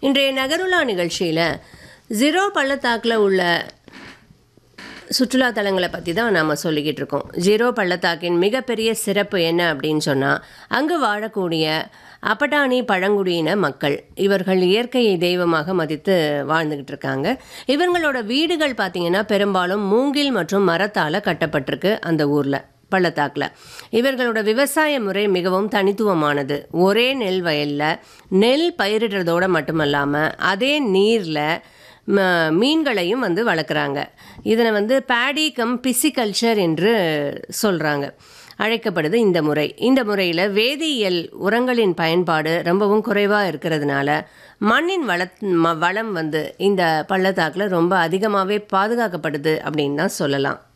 இன்றைய நகருலா நிகழ்ச்சியில் ஜீரோ பள்ளத்தாக்கில் உள்ள சுற்றுலா தலங்களை பற்றி தான் நாம் சொல்லிக்கிட்டு இருக்கோம் ஜீரோ பள்ளத்தாக்கின் மிகப்பெரிய சிறப்பு என்ன அப்படின்னு சொன்னால் அங்கு வாழக்கூடிய அப்பட்டாணி பழங்குடியின மக்கள் இவர்கள் இயற்கையை தெய்வமாக மதித்து வாழ்ந்துக்கிட்டு இருக்காங்க இவங்களோட வீடுகள் பார்த்திங்கன்னா பெரும்பாலும் மூங்கில் மற்றும் மரத்தால் கட்டப்பட்டிருக்கு அந்த ஊரில் பள்ளத்தாக்கில் இவர்களோட விவசாய முறை மிகவும் தனித்துவமானது ஒரே நெல் வயலில் நெல் பயிரிடுறதோடு மட்டுமல்லாமல் அதே நீரில் ம- மீன்களையும் வந்து வளர்க்குறாங்க இதனை வந்து பேடி கம் பிசிகல்ச்சர் என்று சொல்கிறாங்க அழைக்கப்படுது இந்த முறை இந்த முறையில் வேதியியல் உரங்களின் பயன்பாடு ரொம்பவும் குறைவாக இருக்கிறதுனால மண்ணின் வள ம- வளம் வந்து இந்த பள்ளத்தாக்கில் ரொம்ப அதிகமாகவே பாதுகாக்கப்படுது அப்படின்னு தான் சொல்லலாம்